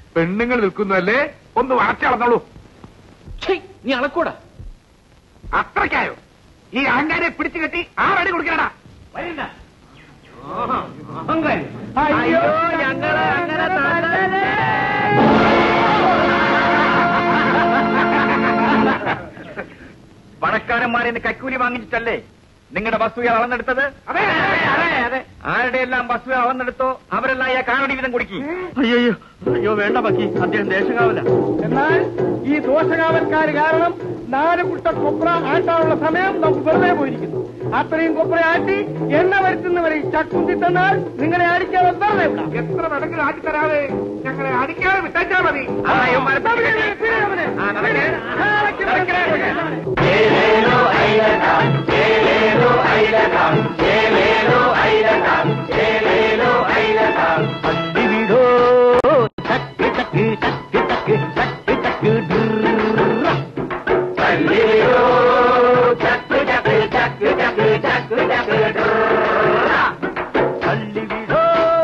പെണ്ണുങ്ങൾ നിൽക്കുന്നതല്ലേ ഒന്ന് വളച്ചളന്നോളൂ നീ അളക്കൂടാ അത്രയ്ക്കായോ ഈ അഹങ്കാരെ പിടിച്ചു കെട്ടി ആറടി കൊടുക്കണടാ അയ്യോ ഞങ്ങളെ അങ്ങനെ പണക്കാരന്മാരെ കൈക്കൂലി വാങ്ങിച്ചിട്ടല്ലേ നിങ്ങളുടെ വസ്തുക്കൾ അളന്നെടുത്തത് അതെ അതെ അതെ അതെ ആരുടെ എല്ലാം വസ്തുക്കൾ അളന്നെടുത്തോ അവരെല്ലാം ഈ കാറടി വീതം കുടിക്കും അയ്യോ അയ്യോ വേണ്ട ബാക്കി അദ്ദേഹം ദേശകാവല എന്നാൽ ഈ ദോഷകാവൽക്കാര് കാരണം നാല് കുട്ട കൊപ്ര ആട്ടാനുള്ള സമയം നമുക്ക് വെറുതെ പോയിരിക്കുന്നു അത്രയും കൊപ്ര ആട്ടി എണ്ണ വരുത്തുന്നവരെ ഈ ചക്കുന്തി തന്നാൽ നിങ്ങളെ അടിക്കാതെ വെറുതെ വിടാം എത്ര വേണമെങ്കിലും ആക്കി തരാതെ ഞങ്ങളെ അടിക്കാതെ വിട്ടാ മതി ആ, ഇവന്മാരെ പിടിച്ച് കെട്ടി. ആ, നടക്ക്. നടക്ക്. അല്ലിവിടോ ചക്ക് ചക്ക് ചക്ക് ചക്ക് ചക്ക് ചക്ക് അല്ലിവിടോ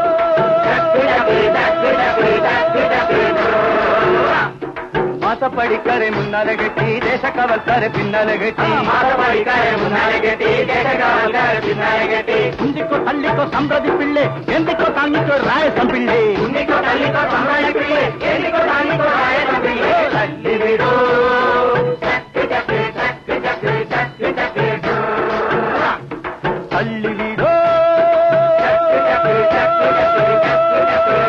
മാസപ്പടിക്കാരെ മുന്നാലെ കെട്ടി ദേശക്കാവൽക്കാരെ പിന്നാലെ കെട്ടി മാസപ്പടിക്കാരെ മുന്നാലെ കെട്ടി ദേശക്കാവൽക്കാരെ പിന്നാലെ കെട്ടി കുഞ്ചിക്കോ തള്ളിക്കോ സമ്പ്രതി പിള്ളെ എന്തിക്കോ താങ്ങിക്കോ രായസം പിള്ളെ കുഞ്ചിക്കോ തള്ളിക്കോ സമ്പ്രതി പിള്ളെ എന്തിക്കോ താങ്ങിക്കോ രായസം പിള്ളെ തള്ളിവിടോ ചക്ക് ചക്ക് ചക്ക് ചക്ക് ചക്ക് ചക്ക് തള്ളിവിടോ ചക്ക് ചക്ക് ചക്ക് ചക്ക് ചക്ക് ചക്ക്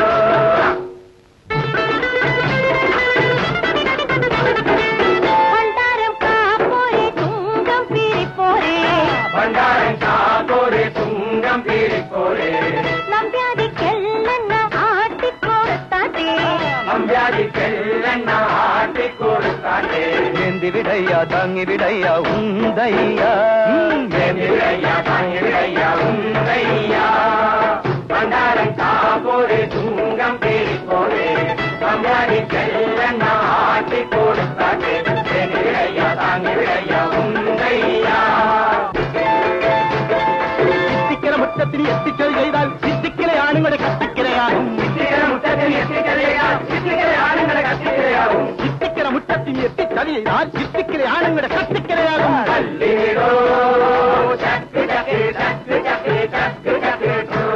പണ്ടാരം കാപ്പോരെ തുങ്കം പിരിപ്പോരെ ഭണ്ഡാരം കാത്തോടെ തുങ്കം പീരിപ്പോരെ നമ്പ്യാതിക്കെല്ലെണ്ണ ആട്ടിക്കൊടുത്താട്ടെ അമ്പ്യാദിക്കെല്ലെണ്ണ ആട്ടിക്കൊടുത്താട്ടെ എന്തി വിടയ്യ താങ്ങി വിടയ്യ ഉന്തയ്യ എന്തി വിടയ്യ താങ്ങി വിടയ്യ ഉന്തയ്യ ഭണ്ഡാരം കാത്തോടെ തുങ്കം പീരിപ്പോരെ അമ്പ്യാദിക്കെല്ലെണ്ണ ആട്ടിക്കൊടുത്താട്ടെ എന്തി വിടയ്യ താങ്ങി വിടയ്യ ഉന്തയ്യ സിദ്ധിക്കര മുറ്റത്തിന് എത്തിച്ചത് ചെയ്താൽ സിദ്ധിക്കലെ ആണുങ്ങളുടെ കത്തിക്കരയാകും സിദ്ധിക്കര മുറ്റത്തിന് എത്തിച്ചത് സിദ്ധിക്കലെ ആണുങ്ങളുടെ കത്തിക്കരയാകും സിദ്ധിക്കര മുറ്റത്തിന് എത്തിച്ചത് ചെയ്താൽ സിദ്ധിക്കലെ ആണുങ്ങളുടെ കത്തിക്കരയാകും കല്ലിടോ ചക്ക് ചക്ക് ചക്ക് ചക്ക് ചക്ക് ചക്ക്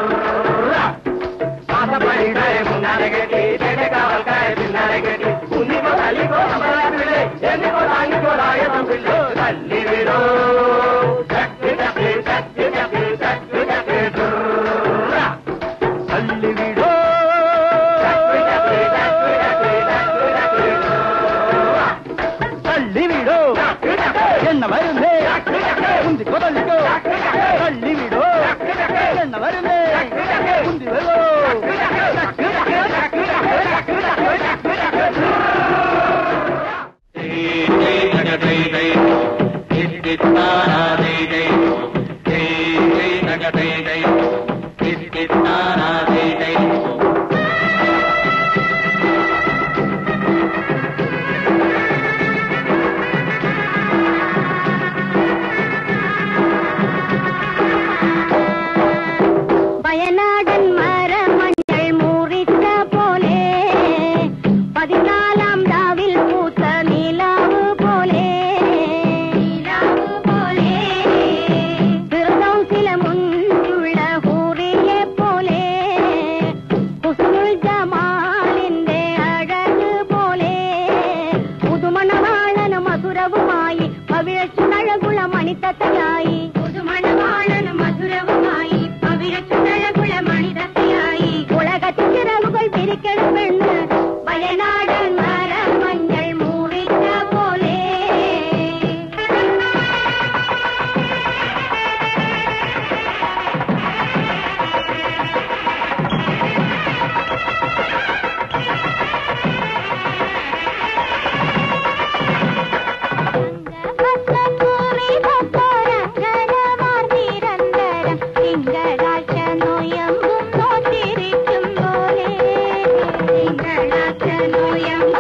മാസപ്പടിക്കാരെ മുന്നാലെ കെട്ടി കാവൽക്കാരെ പിന്നാലെ കെട്ടി കുന്നിക്കോ തല്ലിക്കോ സമ്പ്രദായത്തിലെ എന്നിക്കോ താങ്ങിക്കോ രായസം പിള്ളോ തല്ലിവിടോ ചക്ക് ചക്ക് ചക്ക് ചക്ക് ചക്ക് ചക്ക് തല്ലിവിടോ ചക്ക് ചക്ക് ചക്ക് ചക്ക് ചക്ക് ചക്ക് തള്ളിവിടോ എണ്ണ വരുന്നേ കുന്തിക്കോ തള്ളിക്കോ തള്ളിവിടോ എണ്ണ വരുന്നേ കുന്തി വരോ വയനാടൻ മരമഞ്ഞൾ മുറിച്ച പോലെ പതിനാലാം രാവിൽ പൂത്ത നിലാവ് പോലെ നിലാവ് പോലെ ഫിർദൗസിലെ മുഞ്ചുള്ള ഹൂറിയെ പോലെ ഹുസ്നുൽ ജമാലിന്റെ അഴക് പോലെ പുതുമണവാളനും മധുരവുമായി പവിഴച്ചുണഴകുള മണിത്തത്തയായി പുതുമണവാളനും മധുരവുമായി പവിഴച്ചുണഴകുള മണിതത്തയായി ഉലകത്തിൽ ചിറകുകൾ പിരിക്കണം പെണ്ണ് വയനാടൻ മരം മഞ്ഞൾ മൂറിച്ച പോലെ തിങ്കളാഴ്ച നോയമ്പും നോറ്റിരിക്കും പോലെ തിങ്കളാഴ്ച നോയമ്പും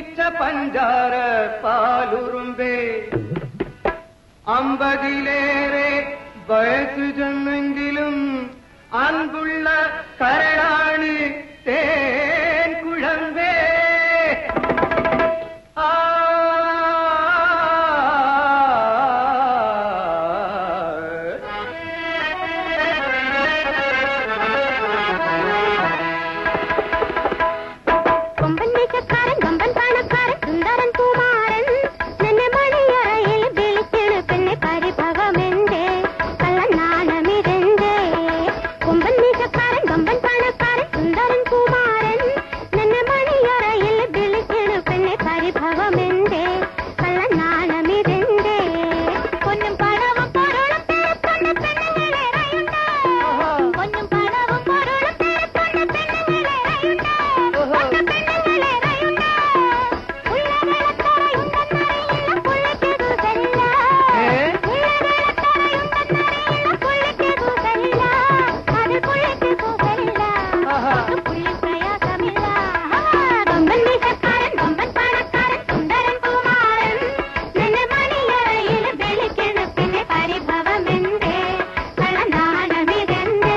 പറ്റിച്ച പഞ്ചാര പാലുറുമ്പേ അമ്പതിലേറെ വയസ്സു ചെന്നെങ്കിലും അൻപുള്ള കരളാണ് തേൻ കുഴമ്പേ ആ കൊമ്പൻ മീശക്കാരൻ കൊമ്പൻ പാണക്കാരൻ സുന്ദരൻ കുമാരൻ നിന്നെ മണിയറയിൽ വിളിച്ചിട് പെണ്ണെ പരിഭവമെന്തേ കള്ളനാണമിതെന്തേ കൊമ്പൻ മീശക്കാരൻ കൊമ്പൻ പാണക്കാരൻ സുന്ദരൻ കുമാരൻ നിന്നെ മണിയറയിൽ വിളിച്ചിട് പെണ്ണെ പരിഭവമെന്തേ കള്ളനാണമിതെന്തേ പൊന്നും പണവും പൊരുളും തിരക്കൊണ്ട പെണ്ണുങ്ങളേറെയുണ്ട് പൊന്നും പണവും പൊരുളും തിരക്കൊണ്ട പെണ്ണുങ്ങളേറെയുണ്ട് കൊണ്ട പെണ്ണുങ്ങളേറെയുണ്ട് ഉള്ളകളത്തറയുണ്ടെന്നറിയില്ല പുള്ളിക്കതു സെല്ല ഉള്ളകളത്തറയുണ്ടെന്നറിയില്ല പുള്ളിക്കതു സെല്ല അത് പുള്ളിക്കതു സെല്ല അത് പുള്ളി പ്രയാസമില്ല കൊമ്പൻ വീശക്കാരൻ കൊമ്പൻ പാണക്കാരൻ സുന്ദരൻ കുമാരൻ നിന്നെ മണിയറയിൽ വിളിക്കണ പിന്നെ പരിഭവമെന്തേ കള്ളനാണമിതെന്തേ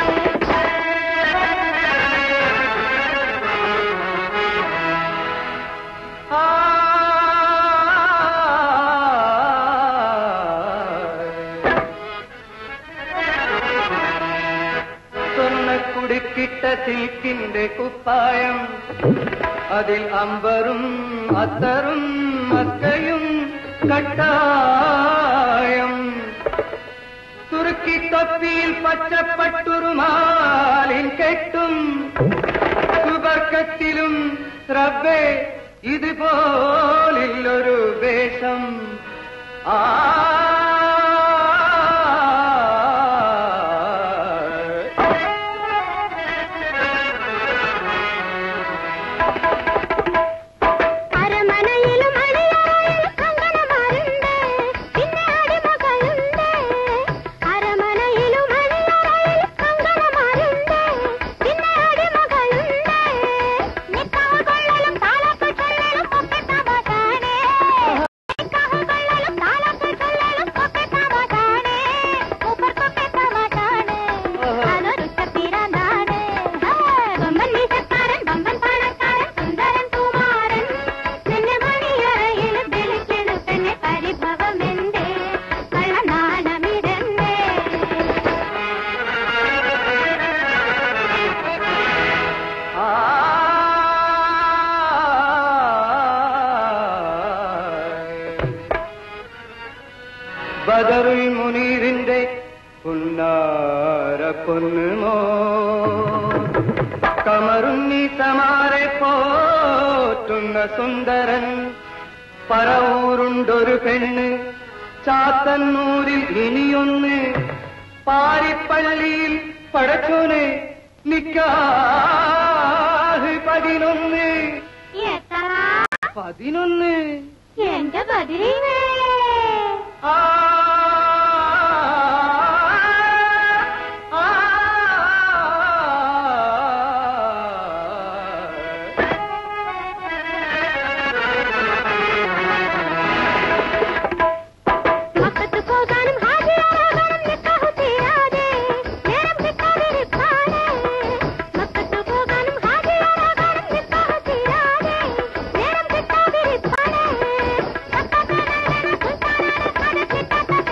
സ്വർണ്ണക്കുടുക്കിട്ട സിൽക്കിന്റെ കുപ്പായം അതിൽ അമ്പറും അത്തറും മക്കയും കട്ടായം തുറുക്കി തൊപ്പിയിൽ പച്ചപ്പട്ടുറുമാലിൻ കെട്ടും സുബർക്കത്തിലും റബ്ബേ ഇതുപോലില്ലൊരു വേഷം ആ അരമനയിലും അണിയറയിലും കങ്കണമാരുണ്ട് പിന്നെ അടിമകളുണ്ട് അരമനയിലും അണിയറയിലും കങ്കണമാരുണ്ട് പിന്നെ അടിമകളുണ്ട് നിക്കാഹ് കൊള്ളലും താലൊക്കെ ചൊല്ലലും ഒക്കെ തമകാണേ നിക്കാഹ് കൊള്ളലും താലൊക്കെ ചൊല്ലലും ഒക്കെ തമകാണേ മൂപ്പർക്കൊക്കെ തമകാണേ അതൊരു പിറന്നാണ് കൊമ്പൻ വീശക്കാരൻ കൊമ്പൻ പാണക്കാരൻ സുന്ദരൻ കുമാരൻ നിന്നെ മണിയറയിൽ വിളിക്കണ തന്നെ പരിഭവമെന്തേ കള്ളനാണമിതെന്തേ ആ ബദറുൽ മുനീറിന്റെ പുന്നാര പൊന്നുമോ കമറുണ്ണി തമാരെ പോറ്റുന്ന സുന്ദരൻ പറവൂരുണ്ടൊരു പെണ്ണ് ചാത്തന്നൂരിൽ ഇനിയൊന്ന് പാരിപ്പള്ളിയിൽ പടച്ചോനെ നിക്കാഹ് പതിനൊന്ന് എത്ര പതിനൊന്ന് എന്റെ ബദിരീനേ ആ ആ മക്കത്ത് പോകാനും ഹാജിയാകാനും നിക്കാഹു തീരാതെ നേരം കിട്ടാതിരിപ്പാണ് മക്കത്ത് പോകാനും ഹാജിയാകാനും നിക്കാഹു തീരാതെ നേരം കിട്ടാതിരിപ്പാണ് സുൽത്താനാണ് കഥ കിട്ടാത്ത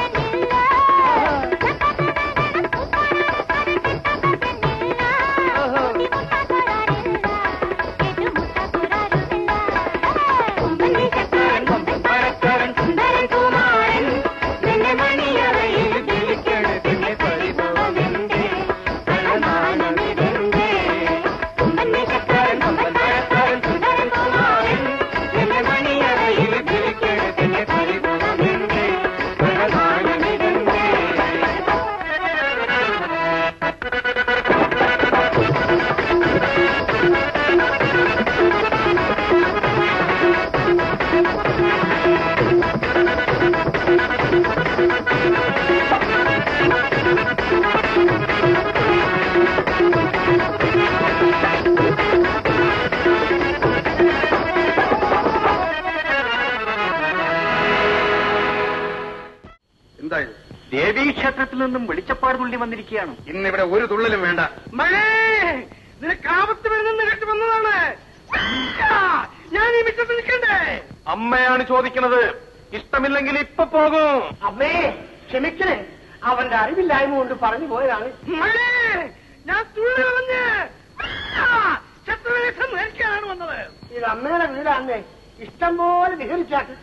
ക്ഷേത്രത്തിൽ നിന്നും വെളിച്ചപ്പാട് തുള്ളി വന്നിരിക്കുകയാണ് ഇന്നിവിടെ ഒരു തുള്ളലും വേണ്ട മഴേ നിനക്ക് ആപത്ത് വരുന്നെന്ന് കേട്ട് വന്നതാണ് ആ, ഞാൻ ഈ മിറ്റത്ത് നിൽക്കണ്ടേ അമ്മയാണ് ചോദിക്കുന്നത് ഇഷ്ടമില്ലെങ്കിൽ ഇപ്പൊ പോകും അമ്മേ ക്ഷമിക്കണേ അവന്റെ അറിവില്ലായ്മ കൊണ്ട് പറഞ്ഞു പോയതാണ് മഴേ ഞാൻ തുള്ളി കളഞ്ഞ് ആ, ശത്രുവേഷം നേരിക്കാനാണ് വന്നത് ഇത് അമ്മയുടെ വീടാണ് ഇഷ്ടം പോലെ വിഹരിച്ചാട്ട്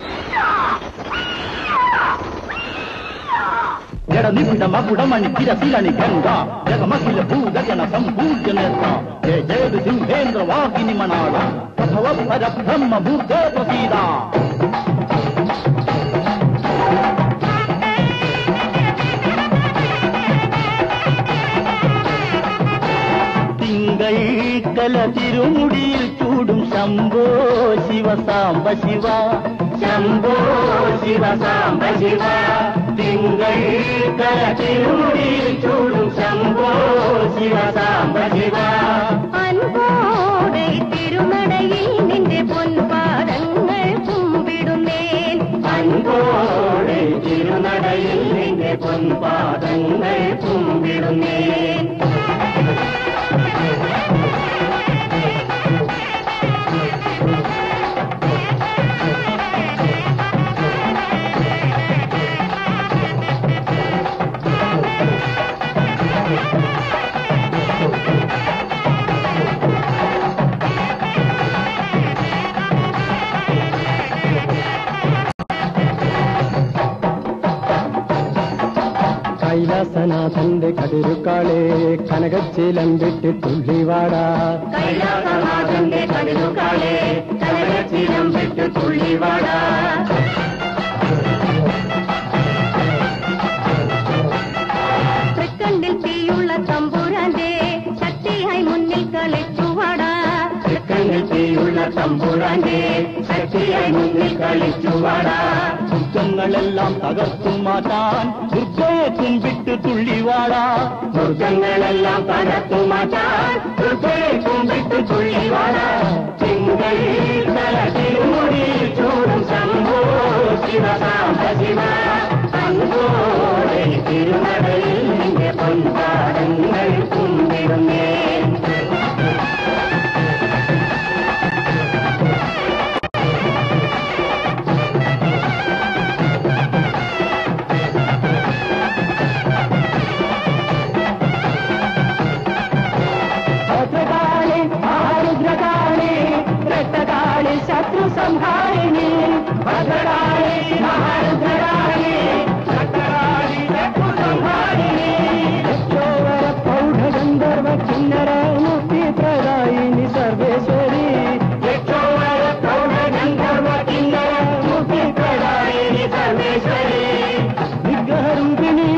జడనిపుడ మకుడమణి చిరశిలని గంగ జగమఖిల భూగగన సంపూజ్య నేత్ర జయ జయదు సింహేంద్ర వాకిని మణాళ ప్రభవ పర బ్రహ్మ భూతే ప్రసీద തിങ്കൾ കല തിരുമുടിയിൽ ചൂടും ശംഭോ ശിവ സാംബ ശിവ ശംഭോ ശിവ സാംബ ശിവ തിങ്കൾ കല തിരുമുടിയിൽ ചൂടും ശംഭോ ശിവ സാംബ ശിവ അൻപോടെ തിരുനടയിൽ നിന്റെ പൊൻപാദങ്ങൾ കുമ്പിടുന്നേൻ അൻപോടെ തിരുനടയിൽ നിന്റെ പൊൻപാദങ്ങൾ കുമ്പിടുന്നേൻ കൈലാസനാഥന്റെ കതിരുക്കാളെ കനകച്ചിലം വിട്ട് തുള്ളിവാടാ കൈലാസനാഥന്റെ കടിലുകാളെ കനകച്ചിലം വിട്ട് തുള്ളിവാടാ തൃക്കണ്ടിൽ തീയുള്ള തമ്പുരാന്റെ ശക്തിയായി മുന്നിൽ കളിച്ചുവാടാ കണ്ണിൽ തീയുള്ള തമ്പുരാന്റെ ശക്തിയായി മുന്നിൽ കളിച്ചുവാടാ ദുഃഖങ്ങളെല്ലാം തകർത്തു മാറ്റാൻ ദുർഗയെ കുമ്പിട്ട് തുള്ളിവാടാ ദുർഗങ്ങളെല്ലാം തകർത്തു മാറ്റാൻ ദുർഗയെ കുമ്പിട്ട് തുള്ളിവാടാ തിങ്കൾ തല തിരുമുടി ചൂടും ശംഭോ ശിവ സാംബ ശിവ അൻപോടെ തിരുനടയിൽ നിന്റെ പൊൻപാടങ്ങൾ കുമ്പിടുന്നേ ഭദ്രകാളി മഹാരുദ്രകാളി രക്തകാളി ശത്രു സംഹാരിണി ഭദ്രകാളി മഹാരുദ്രകാളി രക്തകാളി ശത്രു സംഹാരിണി യക്ഷോവര പ്രൗഢഗന്ധർവ കിന്നര മുക്തി പ്രദായിനി സർവേശ്വരി യക്ഷോവര പ്രൗഢഗന്ധർവ കിന്നര മുക്തി പ്രദായിനി സർവേശ്വരി നിഗ്രഹരൂപിണി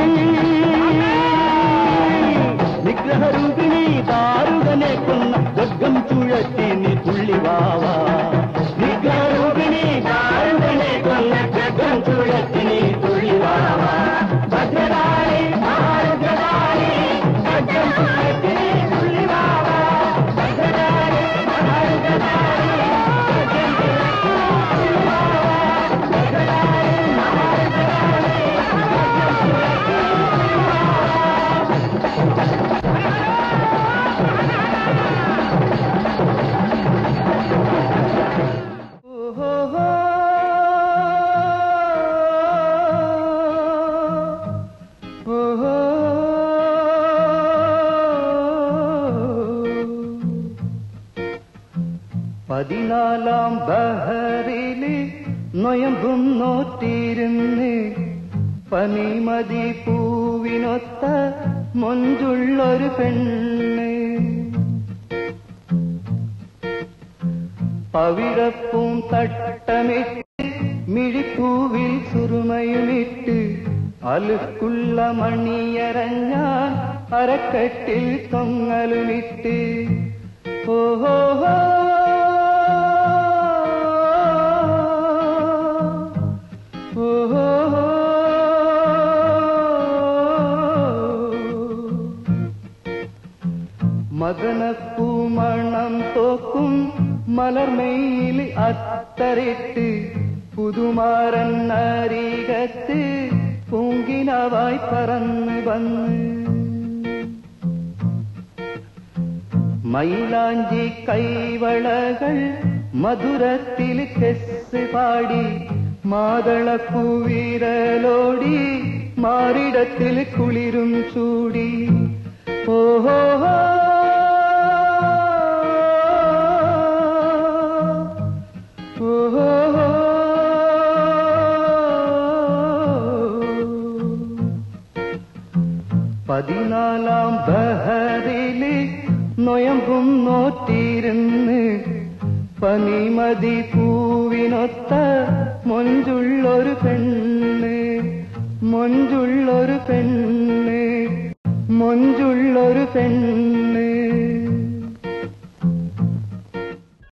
നിഗ്രഹരൂപിണി ദാരുകനെ കൊന്ന ദുർഗം ചുഴറ്റി നീ തുള്ളിവാവാ നിഗ്രഹരൂപിണി ദാരുകനെ കൊന്ന ദുർഗം ചുഴറ്റി നീ തുള്ളിവാവാ ഭദ്രകാളി മഹാരുദ്രകാളി ദുർഗം ചുഴറ്റി നീ തുള്ളിവാവാ ഭദ്രകാളി മഹാരുദ്രകാളി ദുർഗം ചുഴറ്റി നീ തുള്ളിവാവാ ഭദ്രകാളി മഹാരുദ്രകാളി ദുർഗം ചുഴറ്റി നീ തുള്ളിവാവാ പതിനാലാം ബഹറില് നൊയമ്പും നോറ്റിരുന്ന് പനിമതി പൂവിനൊത്ത മൊഞ്ചുള്ളൊരു പെണ്ണ് പവിഴപ്പൂം തട്ടമിട്ട് മിഴിപ്പൂവിൽ സുറുമയുമിട്ട് അലുക്കുള്ള മണിയരഞ്ഞാൻ അരക്കെട്ടിൽ തൊങ്ങലുമിട്ട് ഓഹോ മദനപ്പൂമണം തോക്കും മലർമെയിൽ അത്തറിട്ട് പുതുമാരൻ അരികത്ത് പൂങ്കിന കിനാവായി പറന്ന് വന്ന് മൈലാഞ്ചി കൈവളകൾ മധുരത്തിൽ കെസ് പാടി മാതളപ്പൂവിരലോടി മാറിടത്തിൽ കുളിരും ചൂടി ഓഹോ പതിനാലാം ബഹറില് നൊയമ്പും നോറ്റിരുന്ന് പനിമതി പൂവിനൊത്ത മൊഞ്ചുള്ളൊരു പെണ്ണ് മൊഞ്ചുള്ളൊരു പെണ്ണ് മൊഞ്ചുള്ളൊരു പെണ്ണ്